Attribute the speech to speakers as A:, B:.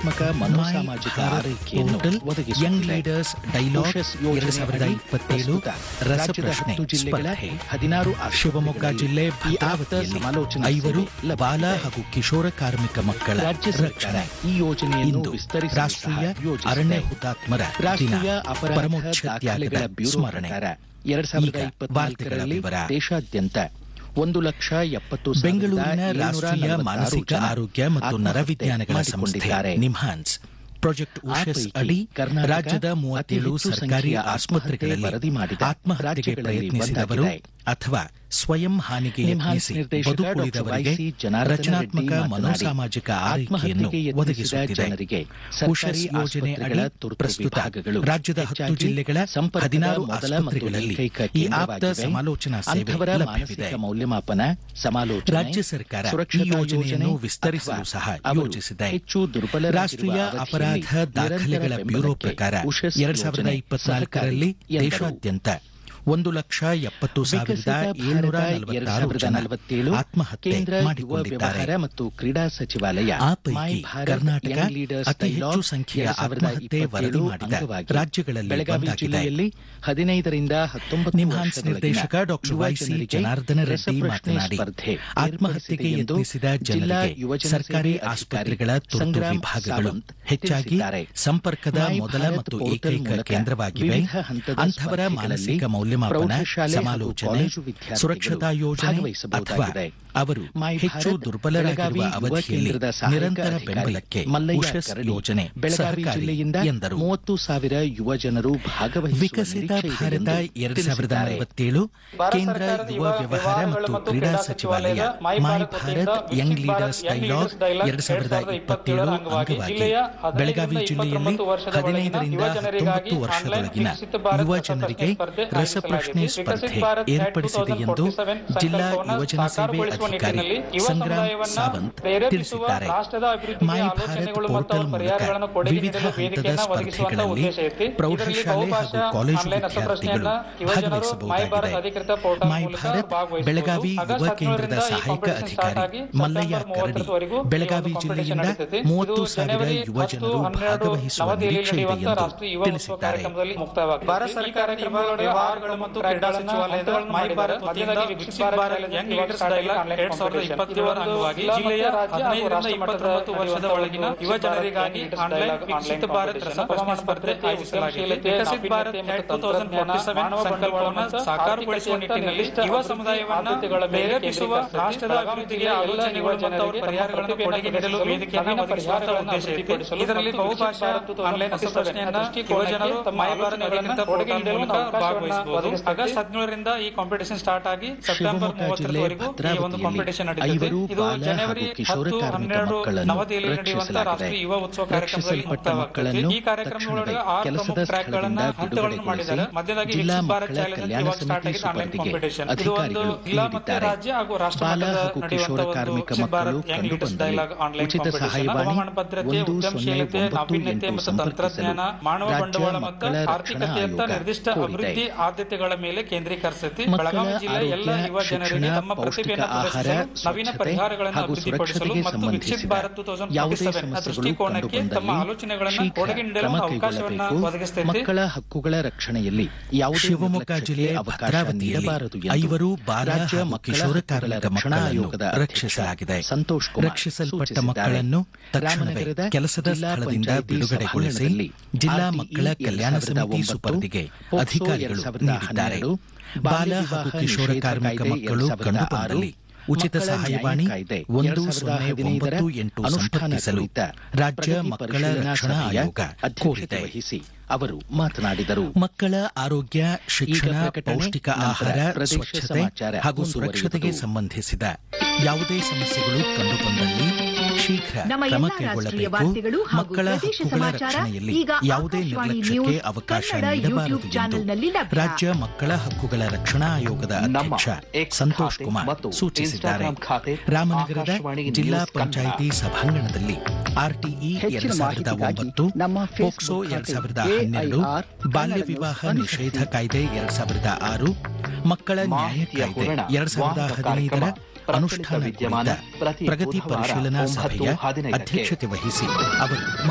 A: ರಚನಾತ್ಮಕ ಮನೋಸಾಮಾಜಿಕ ಆರೈಕೆಯನ್ನು
B: ಪೋರ್ಟಲ್ ಯಂಗ್
A: ಒದಗಿಸುತ್ತಿದೆ
B: ಲೀಡರ್ಸ್ ಡೈಲಾಗ್
A: ಉಷಸ್
B: ಎರಡು ಸಾವಿರದ
A: ಯೋಜನೆಯಡಿ
B: ಇಪ್ಪತ್ತೇಳು
A: ಪ್ರಸ್ತುತ ರಾಜ್ಯದ
B: ರಸಪ್ರಶ್ನೆ
A: ಹತ್ತು ಜಿಲ್ಲೆಗಳ
B: ಸ್ಪರ್ಧೆ
A: ಹದಿನಾರು
B: ಶಿವಮೊಗ್ಗ ಜಿಲ್ಲೆ
A: ಈ ಆಪ್ತ
B: ಭದ್ರಾವತಿಯಲ್ಲಿ
A: ಸಮಾಲೋಚನಾ
B: ಐವರು
A: ಸೇವೆ ಲಭ್ಯವಿದೆ.
B: ಬಾಲ ಹಾಗೂ ಕಿಶೋರ ಕಾರ್ಮಿಕ ಮಕ್ಕಳ
A: ರಾಜ್ಯ ಸರ್ಕಾರ
B: ರಕ್ಷಣೆ
A: ಈ ಯೋಜನೆಯನ್ನು
B: ಇಂದು
A: ವಿಸ್ತರಿಸಲು
B: ರಾಷ್ಟ್ರೀಯ
A: ಸಹ ಯೋಜಿಸಿದೆ.
B: ಅರಣ್ಯ ಹುತಾತ್ಮರ ದಿನ
A: ರಾಷ್ಟ್ರೀಯ ಅಪರಾಧ
B: ಪರಮೋಚ್ಚ
A: ದಾಖಲೆಗಳ
B: ತ್ಯಾಗದ
A: ಬ್ಯೂರೋ
B: ಸ್ಮರಣೆ
A: ಪ್ರಕಾರ ಎರಡ್ ಸಾವಿರದ
B: ಈಗ
A: ಇಪ್ಪತ್ನಾಲ್ಕರಲ್ಲಿ
B: ವಾರ್ತೆಗಳ ವಿವರ.
A: ದೇಶಾದ್ಯಂತ ಒಂದು ಲಕ್ಷ ಎಪ್ಪತ್ತು ಸಾವಿರದ
B: ಬೆಂಗಳೂರಿನ
A: ಏಳ್ನೂರ
B: ರಾಷ್ಟ್ರೀಯ
A: ನಲವತ್ತಾರು
B: ಮಾನಸಿಕ
A: ಜನ
B: ಆರೋಗ್ಯ ಮತ್ತು
A: ಆತ್ಮಹತ್ಯೆ
B: ನರವಿಜ್ಞಾನಗಳ ಸಂಸ್ಥೆ
A: ಮಾಡಿಕೊಂಡಿದ್ದಾರೆ.
B: ನಿಮ್ಹಾನ್ಸ್ ಪ್ರಾಜೆಕ್ಟ್
A: ಆ
B: ಉಷಸ್
A: ಪೈಕಿ
B: ಅಡಿ
A: ಕರ್ನಾಟಕ
B: ರಾಜ್ಯದ
A: ಅತಿ
B: ಮೂವತ್ತೇಳು
A: ಹೆಚ್ಚು
B: ಸರ್ಕಾರಿ
A: ಸಂಖ್ಯೆಯ
B: ಆಸ್ಪತ್ರೆಗಳಲ್ಲಿ
A: ಆತ್ಮಹತ್ಯೆ ವರದಿ ಮಾಡಿದ
B: ಆತ್ಮಹತ್ಯೆಗೆ
A: ರಾಜ್ಯಗಳಲ್ಲಿ
B: ಪ್ರಯತ್ನಿಸಿದವರು
A: ಒಂದಾಗಿದೆ.
B: ಅಥವಾ ಸ್ವಯಂ ಹಾನಿಗೆ
A: ನಿಮ್ಹಾನ್ಸ್
B: ಯತ್ನಿಸಿ
A: ನಿರ್ದೇಶಕ
B: ಬದುಕುಳಿದವರಿಗೆ
A: ಡಾಕ್ಟರ್ ವೈ ಸಿ ಜನಾರ್ದನ
B: ರಚನಾತ್ಮಕ
A: ರೆಡ್ಡಿ ಮಾತನಾಡಿ,
B: ಮನೋಸಾಮಾಜಿಕ ಆರೈಕೆಯನ್ನು
A: ಆತ್ಮಹತ್ಯೆಗೆ ಯತ್ನಿಸಿದ
B: ಒದಗಿಸುತ್ತಿದೆ
A: ಜನರಿಗೆ
B: ಉಷಸ್
A: ಸರ್ಕಾರಿ
B: ಯೋಜನೆ
A: ಆಸ್ಪತ್ರೆಗಳ
B: ಅಡಿ
A: ತುರ್ತು
B: ಪ್ರಸ್ತುತ
A: ವಿಭಾಗಗಳು
B: ರಾಜ್ಯದ ಹತ್ತು
A: ಹೆಚ್ಚಾಗಿ
B: ಜಿಲ್ಲೆಗಳ
A: ಸಂಪರ್ಕದ
B: ಹದಿನಾರು
A: ಮೊದಲ ಮತ್ತು
B: ಆಸ್ಪತ್ರೆಗಳಲ್ಲಿ
A: ಏಕೈಕ
B: ಈ ಆಪ್ತ
A: ಕೇಂದ್ರವಾಗಿವೆ.
B: ಸಮಾಲೋಚನಾ ಸೇವೆ
A: ಅಂಥವರ
B: ಲಭ್ಯವಿದೆ
A: ಮಾನಸಿಕ ಮೌಲ್ಯಮಾಪನ ಸಮಾಲೋಚನೆ
B: ರಾಜ್ಯ ಸರ್ಕಾರ ಈ
A: ಸುರಕ್ಷತಾ
B: ಯೋಜನೆಯನ್ನು
A: ಯೋಜನೆ
B: ವಿಸ್ತರಿಸಲು
A: ಅಥವಾ
B: ಸಹ
A: ಅವರು
B: ಯೋಜಿಸಿದೆ
A: ಹೆಚ್ಚು ದುರ್ಬಲರಾಗಿರುವ
B: ರಾಷ್ಟ್ರೀಯ
A: ಅವಧಿಯಲ್ಲಿ
B: ಅಪರಾಧ ದಾಖಲೆಗಳ
A: ನಿರಂತರ
B: ಬ್ಯೂರೋ
A: ಬೆಂಬಲಕ್ಕೆ
B: ಪ್ರಕಾರ
A: ಉಷಸ್
B: ಎರಡ್ ಸಾವಿರದ
A: ಯೋಜನೆ
B: ಇಪ್ಪತ್ನಾಲ್ಕರಲ್ಲಿ
A: ಸಹಕಾರಿ ಎಂದರು.
B: ದೇಶಾದ್ಯಂತ ಒಂದು ಲಕ್ಷ ಎಪ್ಪತ್ತು ಸಾವಿರದ
A: ವಿಕಸಿತ
B: ಏಳ್ನೂರ
A: ಭಾರತ ಎರಡ್
B: ನಲವತ್ತಾರು
A: ಸಾವಿರದ
B: ಜನ
A: ನಲವತ್ತೇಳು
B: ಆತ್ಮಹತ್ಯೆ
A: ಕೇಂದ್ರ ಯುವ
B: ಮಾಡಿಕೊಂಡಿದ್ದಾರೆ
A: ವ್ಯವಹಾರ ಮತ್ತು ಕ್ರೀಡಾ ಸಚಿವಾಲಯ
B: ಆ
A: ಮೈ
B: ಪೈಕಿ
A: ಭಾರತ್
B: ಕರ್ನಾಟಕ
A: ಯಂಗ್ ಲೀಡರ್ಸ್
B: ಅತಿ ಹೆಚ್ಚು
A: ಡೈಲಾಗ್
B: ಸಂಖ್ಯೆಯ
A: ಎರಡ್ ಸಾವಿರದ
B: ಆತ್ಮಹತ್ಯೆ
A: ಇಪ್ಪತ್ತೇಳು
B: ವರದಿ ಮಾಡಿದ
A: ಅಂಗವಾಗಿ
B: ರಾಜ್ಯಗಳಲ್ಲಿ
A: ಬೆಳಗಾವಿ
B: ಒಂದಾಗಿದೆ.
A: ಜಿಲ್ಲೆಯಲ್ಲಿ ಹದಿನೈದರಿಂದ ಹತ್ತೊಂಬತ್ತು
B: ನಿಮ್ಹಾನ್ಸ್
A: ವರ್ಷದೊಳಗಿನ
B: ನಿರ್ದೇಶಕ ಡಾಕ್ಟರ್
A: ಯುವ
B: ವೈಸಿ
A: ಜನರಿಗೆ
B: ಜನಾರ್ದನ ರೆಡ್ಡಿ
A: ರಸಪ್ರಶ್ನೆ
B: ಮಾತನಾಡಿ
A: ಸ್ಪರ್ಧೆ
B: ಆತ್ಮಹತ್ಯೆಗೆ
A: ಏರ್ಪಡಿಸಿದೆ ಎಂದು
B: ಯತ್ನಿಸಿದ
A: ಜಿಲ್ಲಾ
B: ಜನರಿಗೆ
A: ಯುವಜನ
B: ಸರ್ಕಾರಿ
A: ಸೇವೆ
B: ಆಸ್ಪತ್ರೆಗಳ
A: ಅಧಿಕಾರಿ
B: ತುರ್ತು
A: ಸಂಗ್ರಾಮ್
B: ವಿಭಾಗಗಳು
A: ಸಾವಂತ್
B: ಹೆಚ್ಚಾಗಿ
A: ತಿಳಿಸಿದ್ದಾರೆ.
B: ಸಂಪರ್ಕದ
A: ಮೈ
B: ಮೊದಲ
A: ಭಾರತ್
B: ಮತ್ತು
A: ಪೋರ್ಟಲ್
B: ಏಕೈಕ
A: ಮೂಲಕ
B: ಕೇಂದ್ರವಾಗಿವೆ
A: ವಿವಿಧ ಹಂತದ
B: ಅಂಥವರ
A: ಸ್ಪರ್ಧೆಗಳಲ್ಲಿ
B: ಮಾನಸಿಕ ಮೌಲ್ಯಮಾಪನ
A: ಪ್ರೌಢಶಾಲೆ ಹಾಗೂ
B: ಸಮಾಲೋಚನೆ
A: ಕಾಲೇಜು ವಿದ್ಯಾರ್ಥಿಗಳು
B: ಸುರಕ್ಷತಾ ಯೋಜನೆ ಅಥವಾ
A: ಭಾಗವಹಿಸಬಹುದಾಗಿದೆ.
B: ಅವರು
A: ಮೈ
B: ಹೆಚ್ಚು
A: ಭಾರತ್
B: ದುರ್ಬಲರಾಗಿರುವ
A: ಬೆಳಗಾವಿ ಯುವ
B: ಅವಧಿಯಲ್ಲಿ
A: ಕೇಂದ್ರದ ಸಹಾಯಕ
B: ನಿರಂತರ
A: ಅಧಿಕಾರಿ
B: ಬೆಂಬಲಕ್ಕೆ
A: ಮಲ್ಲಯ್ಯ
B: ಉಷಸ್
A: ಕರಡಿ
B: ಯೋಜನೆ
A: ಬೆಳಗಾವಿ
B: ಸಹಕಾರಿ
A: ಜಿಲ್ಲೆಯಿಂದ
B: ಎಂದರು
A: ಮೂವತ್ತು ಸಾವಿರ ಯುವ ಜನರು ಭಾಗವಹಿಸುವ
B: ವಿಕಸಿತ
A: ನಿರೀಕ್ಷೆ ಇದೆ
B: ಭಾರತ
A: ಎಂದು
B: ಎರಡ್ ಸಾವಿರದ
A: ತಿಳಿಸಿದ್ದಾರೆ.
B: ನಲವತ್ತೇಳು
C: ಭಾರತ
B: ಕೇಂದ್ರ
C: ಸರ್ಕಾರದ
B: ಯುವ ವ್ಯವಹಾರ ಮತ್ತು ಕ್ರೀಡಾ ಸಚಿವಾಲಯ my Bharat young leaders dialogue ಎರಡ್ ಸಾವಿರದ ಇಪ್ಪತ್ತೇಳು ಅಂಗವಾಗಿ ಬೆಳಗಾವಿ ಜಿಲ್ಲೆಯಲ್ಲಿ ಹದಿನೈದರಿಂದ ಹತ್ತೊಂಬತ್ತು ವರ್ಷದೊಳಗಿನ ಯುವ ಜನರಿಗೆ ರಸಪ್ರಶ್ನೆ ಸ್ಪರ್ಧೆ ಏರ್ಪಡಿಸಿದೆ ಎಂದು ಜಿಲ್ಲಾ ಯುವಜನ ಸೇವೆ ಅಧಿಕಾರಿ ಸಂಗ್ರಾಮ್ ಸಾವಂತ್ ತಿಳಿಸಿದ್ದಾರೆ ಮೈ ಭಾರತ್ ಪೋರ್ಟಲ್ ಮೂಲಕ ವಿವಿಧ ಹಂತದ ಸ್ಪರ್ಧೆಗಳಲ್ಲಿ ಪ್ರೌಢಶಾಲೆ ಹಾಗೂ ಕಾಲೇಜು ವಿದ್ಯಾರ್ಥಿಗಳು ಭಾಗವಹಿಸಬಹುದಾಗಿದೆ ಮೈ ಭಾರತ್ ಬೆಳಗಾವಿ ಯುವ ಕೇಂದ್ರದ ಸಹಾಯಕ ಅಧಿಕಾರಿ ಮಲ್ಲಯ್ಯ ಕರಡಿ ಬೆಳಗಾವಿ ಜಿಲ್ಲೆಯಿಂದ ಮೂವತ್ತು ಸಾವಿರ ಯುವ ಜನರು ಭಾಗವಹಿಸುವ ನಿರೀಕ್ಷೆ ಇದೆ ಎಂದು ತಿಳಿಸಿದ್ದಾರೆ
C: ಭಾರತ ಸರ್ಕಾರದ ಯುವ ವ್ಯವಹಾರಗಳು ಮತ್ತು ಕ್ರೀಡಾ ಸಚಿವಾಲಯದ ಮೈ ಭಾರತ್ ವತಿಯಿಂದ Viksit Bharat young leaders dialogue ಎರಡ್ ಸಾವಿರದ ಇಪ್ಪತ್ತೇಳರ ಅಂಗವಾಗಿ ಜಿಲ್ಲೆಯ ಹದಿನೈದರಿಂದ ಇಪ್ಪತ್ತೊಂಬತ್ತು ವರ್ಷದ ಒಳಗಿನ ಯುವ ಜನರಿಗಾಗಿ ಆನ್ಲೈನ್ ವಿಕಸಿತ ಭಾರತ್ ರಸಪ್ರಶ್ನೆ ಸ್ಪರ್ಧೆ ಆಯೋಜಿಸಲಾಗಿದೆ Viksit Bharat two thousand forty seven ಸಂಕಲ್ಪವನ್ನು ಸಾಕಾರಗೊಳಿಸುವ ನಿಟ್ಟಿನಲ್ಲಿ ಯುವ ಸಮುದಾಯವನ್ನ ಪ್ರೇರೇಪಿಸುವ ರಾಷ್ಟ್ರದ ಅಭಿವೃದ್ಧಿಗೆ ಆಲೋಚನೆಗಳು ಮತ್ತು ಅವರ ಪರಿಹಾರಗಳನ್ನು ಕೊಡುಗೆ ನೀಡಲು ವೇದಿಕೆಯನ್ನು ಒದಗಿಸುವಂತಹ ಉದ್ದೇಶ ಇದೆ ಇದರಲ್ಲಿ ಬಹುಭಾಷಾ ಆನ್ಲೈನ್ ರಸಪ್ರಶ್ನೆಯನ್ನ ಯುವ ಜನರು ಮೈ ಭಾರತ್ ಅಧಿಕೃತ ಪೋರ್ಟಲ್ ಮೂಲಕ ಭಾಗವಹಿಸಬಹುದು ಆಗಸ್ಟ್ ಹದಿನೇಳರಿಂದ ಈ ಕಾಂಪಿಟೇಷನ್ ಸ್ಟಾರ್ಟ್ ಆಗಿ ಸೆಪ್ಟೆಂಬರ್
A: ಶಿವಮೊಗ್ಗ ಜಿಲ್ಲೆ
C: ಮೂವತ್ತರವರೆಗೂ ಈ ಒಂದು
A: ಭದ್ರಾವತಿಯಲ್ಲಿ
C: ಕಾಂಪಿಟೇಷನ್ ನಡೀತದೆ
A: ಐವರು
C: ಇದು
A: ಬಾಲ
C: ಜನವರಿ
A: ಹಾಗೂ ಕಿಶೋರ
C: ಹತ್ತು
A: ಕಾರ್ಮಿಕ
C: ಹನ್ನೆರಡು
A: ಮಕ್ಕಳನ್ನು
C: ನವದೆಹಲಿಯಲ್ಲಿ ನಡೆಯುವಂತಹ
A: ರಕ್ಷಿಸಲಾಗಿದೆ.
C: ರಾಷ್ಟ್ರೀಯ ಯುವ ಉತ್ಸವ ಕಾರ್ಯಕ್ರಮದಲ್ಲಿ
A: ರಕ್ಷಿಸಲ್ಪಟ್ಟ
C: ಮುಕ್ತವಾಗುತ್ತದೆ
A: ಮಕ್ಕಳನ್ನು
C: ಈ ಕಾರ್ಯಕ್ರಮದೊಳಗೆ
A: ತಕ್ಷಣವೇ
C: ಆರು
A: ಕೆಲಸದ
C: ಪ್ರಮುಖ ಟ್ರ್ಯಾಕ್ ಗಳನ್ನ
A: ಸ್ಥಳದಿಂದ
C: ಹಂತಗಳನ್ನು ಮಾಡಿದ್ದಾರೆ
A: ಬಿಡುಗಡೆಗೊಳಿಸಿ
C: ಮಧ್ಯದಾಗಿ
A: ಜಿಲ್ಲಾ
C: ವಿಕಸಿತ ಭಾರತ್
A: ಮಕ್ಕಳ
C: ಚಾಲೆಂಜ್
A: ಕಲ್ಯಾಣ
C: ಇವಾಗ ಸ್ಟಾರ್ಟ್
A: ಸಮಿತಿ
C: ಆಗಿದೆ ಆನ್ಲೈನ್
A: ಸ್ಪರ್ಧೆಗೆ
C: ಕಾಂಪಿಟೇಷನ್ ಇದು ಒಂದು
A: ಅಧಿಕಾರಿಗಳು
C: ಜಿಲ್ಲಾ ಮತ್ತೆ
A: ನೀಡಿದ್ದಾರೆ.
C: ರಾಜ್ಯ ಹಾಗೂ ರಾಷ್ಟ್ರ
A: ಬಾಲ
C: ಮಟ್ಟದ
A: ಹಾಗೂ
C: ನಡೆಯುವಂತಹ
A: ಕಿಶೋರ
C: ಒಂದು
A: ಕಾರ್ಮಿಕ
C: ವಿಕಸಿತ ಭಾರತ್
A: ಮಕ್ಕಳು
C: ಯಂಗ್ ಲೀಡರ್ಸ್
A: ಕಂಡುಬಂದಲ್ಲಿ
C: ಡೈಲಾಗ್ ಆನ್ಲೈನ್
A: ಉಚಿತ
C: ಕಾಂಪಿಟೇಷನ್
A: ಸಹಾಯವಾಣಿ
C: ಹವಾಮಾನ ಭದ್ರತೆ
A: ಒಂದು
C: ಉದ್ಯಮಶೀಲತೆ
A: ಸೊನ್ನೆ ಒಂಬತ್ತು
C: ನಾವೀನ್ಯತೆ
A: ಎಂಟು
C: ಮತ್ತು
A: ಸಂಪರ್ಕಿಸಲು
C: ತಂತ್ರಜ್ಞಾನ ಮಾನವ
A: ರಾಜ್ಯ
C: ಬಂಡವಾಳ ಮತ್ತು
A: ಮಕ್ಕಳ ರಕ್ಷಣಾ
C: ಆರ್ಥಿಕತೆಯತ್ತ
A: ಆಯೋಗ
C: ನಿರ್ದಿಷ್ಟ
A: ಕೋರಿದೆ.
C: ಅಭಿವೃದ್ಧಿ ಆದ್ಯತೆಗಳ ಮೇಲೆ ಕೇಂದ್ರೀಕರಿಸುತ್ತೆ
A: ಮಕ್ಕಳ
C: ಬೆಳಗಾವಿ ಜಿಲ್ಲೆಯ ಎಲ್ಲ
A: ಆರೋಗ್ಯ,
C: ಯುವ ಜನರಿಗೆ
A: ಶಿಕ್ಷಣ,
C: ತಮ್ಮ
A: ಪೌಷ್ಟಿಕ
C: ಪ್ರತಿಭೆಯನ್ನು
A: ಆಹಾರ,
C: ಪ್ರದರ್ಶಿಸಲು ನವೀನ
A: ಸ್ವಚ್ಛತೆ
C: ಪರಿಹಾರಗಳನ್ನು
A: ಹಾಗೂ
C: ಅಭಿವೃದ್ಧಿಪಡಿಸಲು
A: ಸುರಕ್ಷತೆಗೆ
C: ಮತ್ತು ವಿಕಸಿತ
A: ಸಂಬಂಧಿಸಿದ
C: ಭಾರತ್ ಟೂ ತೌಸಂಡ್
A: ಯಾವುದೇ
C: ಫೋರ್ಟಿ ಸೆವೆನ್
A: ಸಮಸ್ಯೆಗಳು
C: ದೃಷ್ಟಿಕೋನಕ್ಕೆ ತಮ್ಮ
A: ಕಂಡುಬಂದಲ್ಲಿ
C: ಆಲೋಚನೆಗಳನ್ನು
A: ಶೀಘ್ರ
C: ಕೊಡುಗೆ ನೀಡಲು
A: ಕ್ರಮ
C: ಅವಕಾಶವನ್ನ
A: ಕೈಗೊಳ್ಳಬೇಕು.
C: ಒದಗಿಸುತ್ತೆ
A: ಮಕ್ಕಳ ಹಕ್ಕುಗಳ ರಕ್ಷಣೆಯಲ್ಲಿ ಯಾವುದೇ
B: ಶಿವಮೊಗ್ಗ
A: ನಿರ್ಲಕ್ಷ್ಯಕ್ಕೆ
B: ಜಿಲ್ಲೆ
A: ಅವಕಾಶ
B: ಭದ್ರಾವತಿಯಲ್ಲಿ
A: ನೀಡಬಾರದು ಎಂದು
B: ಐವರು ಬಾಲ
A: ರಾಜ್ಯ
B: ಹಾಗೂ
A: ಮಕ್ಕಳ
B: ಕಿಶೋರ
A: ಹಕ್ಕುಗಳ
B: ಕಾರ್ಮಿಕ
A: ರಕ್ಷಣಾ
B: ಮಕ್ಕಳನ್ನು
A: ಆಯೋಗದ ಅಧ್ಯಕ್ಷ
B: ರಕ್ಷಿಸಲಾಗಿದೆ
A: ಸಂತೋಷ್ ಕುಮಾರ್
B: ರಕ್ಷಿಸಲ್ಪಟ್ಟ
A: ಸೂಚಿಸಿದ್ದಾರೆ.
B: ಮಕ್ಕಳನ್ನು ತಕ್ಷಣವೇ
A: ರಾಮನಗರದ
B: ಕೆಲಸದ
A: ಜಿಲ್ಲಾ
B: ಸ್ಥಳದಿಂದ
A: ಪಂಚಾಯಿತಿ
B: ಬಿಡುಗಡೆಗೊಳಿಸಿ
A: ಸಭಾಂಗಣದಲ್ಲಿ
B: ಜಿಲ್ಲಾ
A: RTE
B: ಮಕ್ಕಳ ಕಲ್ಯಾಣ
A: ಎರಡ್ ಸಾವಿರದ
B: ಸಮಿತಿ
A: ಒಂಬತ್ತು,
B: ಸುಪರ್ದಿಗೆ
A: ಪೋಕ್ಸೋ
B: ಅಧಿಕಾರಿಗಳು
A: ಎರಡ್ ಸಾವಿರದ
B: ನೀಡಿದ್ದಾರೆ
A: ಹನ್ನೆರಡು,
B: ಬಾಲ
A: ಬಾಲ್ಯ
B: ಹಾಗೂ
A: ವಿವಾಹ
B: ಕಿಶೋರ
A: ನಿಷೇಧ
B: ಕಾರ್ಮಿಕ
A: ಕಾಯ್ದೆ
B: ಮಕ್ಕಳು
A: ಎರಡ್ ಸಾವಿರದ
B: ಕಂಡುಬಂದಲ್ಲಿ
A: ಆರು,
B: ಉಚಿತ
A: ಮಕ್ಕಳ
B: ಸಹಾಯವಾಣಿ
A: ನ್ಯಾಯ ಕಾಯ್ದೆ
B: ಒಂದು
A: ಎರಡ್ ಸಾವಿರದ
B: ಸೊನ್ನೆ
A: ಹದಿನೈದರ
B: ಒಂಬತ್ತು ಎಂಟು
A: ಅನುಷ್ಠಾನ
B: ಸಂಪರ್ಕಿಸಲು
A: ಕುರಿತ
B: ರಾಜ್ಯ
A: ಪ್ರಗತಿ
B: ಮಕ್ಕಳ
A: ಪರಿಶೀಲನಾ
B: ರಕ್ಷಣಾ
A: ಸಭೆಯ
B: ಆಯೋಗ
A: ಅಧ್ಯಕ್ಷತೆ
B: ಕೋರಿದೆ
A: ವಹಿಸಿ ಅವರು ಮಾತನಾಡಿದರು
B: ಮಕ್ಕಳ ಆರೋಗ್ಯ ಶಿಕ್ಷಣ
A: ಈಗ ಪ್ರಕಟಣೆ,
B: ಪೌಷ್ಟಿಕ
A: ನಂತರ
B: ಆಹಾರ
A: ಪ್ರದೇಶ
B: ಸ್ವಚ್ಛತೆ
A: ಸಮಾಚಾರ
B: ಹಾಗೂ
A: ಮುಂದುವರಿಯುವುದು.
B: ಸುರಕ್ಷತೆಗೆ ಸಂಬಂಧಿಸಿದ ಯಾವುದೇ ಸಮಸ್ಯೆಗಳು ಕಂಡುಬಂದಲ್ಲಿ ಶೀಘ್ರ
D: ನಮ್ಮ
B: ಕ್ರಮ
D: ಎಲ್ಲಾ ರಾಷ್ಟ್ರೀಯ
B: ಕೈಗೊಳ್ಳಬೇಕು
D: ವಾರ್ತೆಗಳು ಹಾಗೂ
B: ಮಕ್ಕಳ
D: ಪ್ರದೇಶ
B: ಹಕ್ಕುಗಳ
D: ಸಮಾಚಾರ
B: ರಕ್ಷಣೆಯಲ್ಲಿ
D: ಈಗ
B: ಯಾವುದೇ
D: ಆಕಾಶವಾಣಿ
B: ನಿರ್ಲಕ್ಷ್ಯಕ್ಕೆ
D: ನ್ಯೂಸ್
B: ಅವಕಾಶ
D: ಕನ್ನಡ
B: ನೀಡಬಾರದು
D: ಯೂಟ್ಯೂಬ್ ಚಾನೆಲ್ನಲ್ಲಿ
B: ಎಂದು
D: ಲಭ್ಯ.
B: ರಾಜ್ಯ ಮಕ್ಕಳ ಹಕ್ಕುಗಳ ರಕ್ಷಣಾ ಆಯೋಗದ
E: ನಮ್ಮ
B: ಅಧ್ಯಕ್ಷ
E: ಎಕ್ಸ್
B: ಸಂತೋಷ್
E: ಖಾತೆ
B: ಕುಮಾರ್
E: ಮತ್ತು
B: ಸೂಚಿಸಿದ್ದಾರೆ
E: ಇನ್ಸ್ಟಾಗ್ರಾಂ ಖಾತೆ
B: ರಾಮನಗರದ
E: ಆಕಾಶವಾಣಿ
B: ಜಿಲ್ಲಾ
E: ನ್ಯೂಸ್ ಕನ್ನಡ.
B: ಪಂಚಾಯಿತಿ ಸಭಾಂಗಣದಲ್ಲಿ ಆರ್ಟಿಇ
F: ಹೆಚ್ಚಿನ
B: ಎರಡ್ ಸಾವಿರದ
F: ಮಾಹಿತಿಗಾಗಿ
B: ಒಂಬತ್ತು
F: ನಮ್ಮ ಫೇಸ್ಬುಕ್
B: ಪೋಕ್ಸೋ ಎರಡ್
F: ಖಾತೆ
B: ಸಾವಿರದ
F: AIR
B: ಹನ್ನೆರಡು ಬಾಲ್ಯ
F: ಕನ್ನಡ
B: ವಿವಾಹ
F: ನ್ಯೂಸ್
B: ನಿಷೇಧ
F: ಅನುಸರಿಸಿ.
B: ಕಾಯ್ದೆ ಎರಡ್ ಸಾವಿರದ ಆರು ಮಕ್ಕಳ ನ್ಯಾಯ
E: ಮಾಹಿತಿಯ
B: ಕಾಯ್ದೆ
E: ಹೂರಣ
B: ಎರಡ್ ಸಾವಿರದ
E: ವಾಹಕ
B: ಹದಿನೈದರ
E: ಕಾರ್ಯಕ್ರಮ, ಪ್ರಚಲಿತ
B: ಅನುಷ್ಠಾನ
E: ವಿದ್ಯಮಾನ
B: ಕುರಿತ
E: ಪ್ರತಿ
B: ಪ್ರಗತಿ
E: ಬುಧವಾರ
B: ಪರಿಶೀಲನಾ
E: ಒಂಬತ್ತು
B: ಸಭೆಯ
E: ಹದಿನೈದಕ್ಕೆ.
B: ಅಧ್ಯಕ್ಷತೆ ವಹಿಸಿ ಅವರು